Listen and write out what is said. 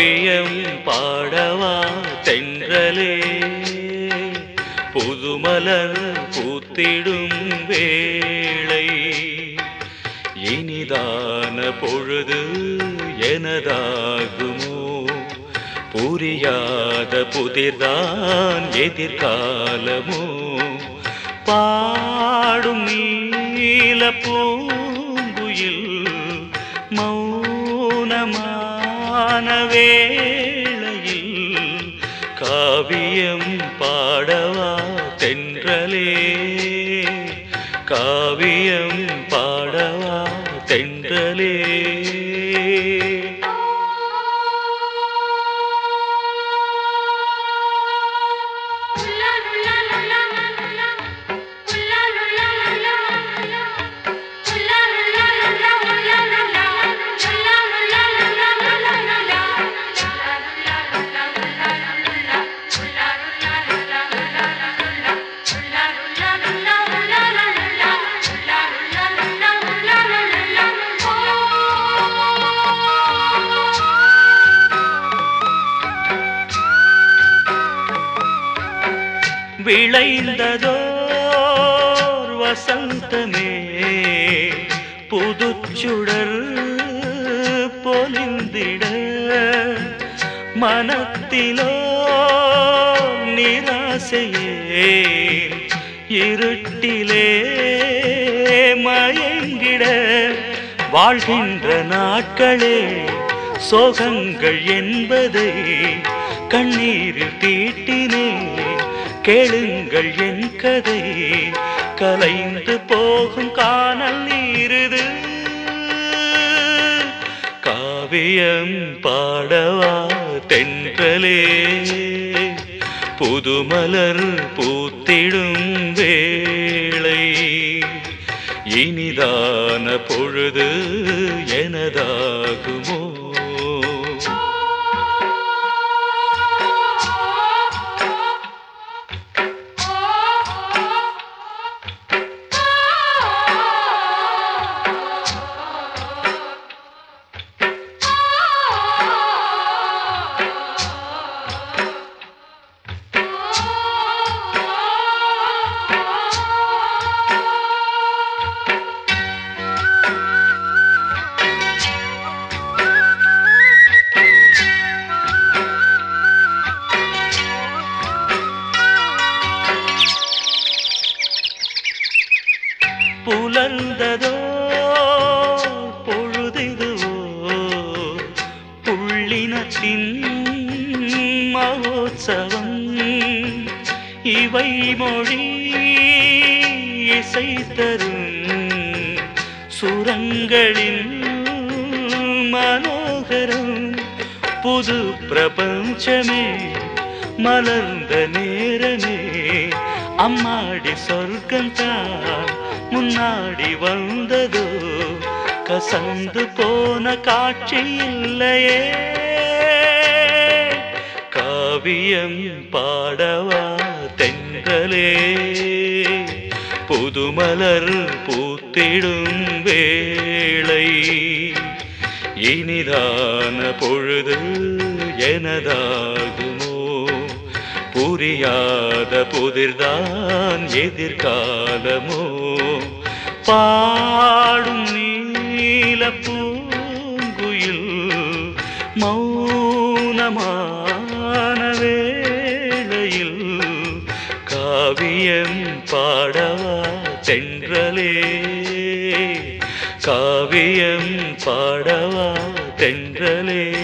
காவியம் பாடவா தென்றலே புதுமலர் பூத்திடும் வேளை இனிதான பொழுது எனதாகுமோ புரியாத புதிர்தான் எதிர்காலமோ பாடும் நீல பூங்குயில் மௌனமான வேளையில் காவியம் பாடவா தென்றலே காவியம் பாடவா தென்றலே விளைந்ததோர் வசந்தமே புதுச்சுடர் பொலிந்திட மனத்திலோ நிராசையே இருட்டிலே மயங்கிட வாழ்கின்ற நாட்களே சோகங்கள் என்பதை கண்ணீரில் தீட்டினேன் கேளுங்கள் என் கதை கலைந்து போகும் காணல் நீருது காவியம் பாடவா தென்றலே புதுமலர் பூத்திடும் வேளை இனிதான பொழுது எனதாகுமோ புலர்ந்ததோ பொழுதிதுவோ புள்ளினத்தின் மகோத்சவம் இவை மொழி இசை தரும் சுரங்களின் மனோகரம் புது பிரபஞ்சமே மலர்ந்த நேரமே அம்மாடி சொர்க்கந்தான் முன்னாடி வந்ததோ கசந்து போன காட்சி இல்லையே காவியம் பாடவா தென்றலே புதுமலர் பூத்திடும் வேளை இனிதான பொழுது எனதாகுமோ புரியாத புதிர்தான் எதிர்காலமோ பாடும் நீல பூங்குயில் மௌனமான வேளையில் காவியம் பாடவா தென்றலே காவியம் பாடவா தென்றலே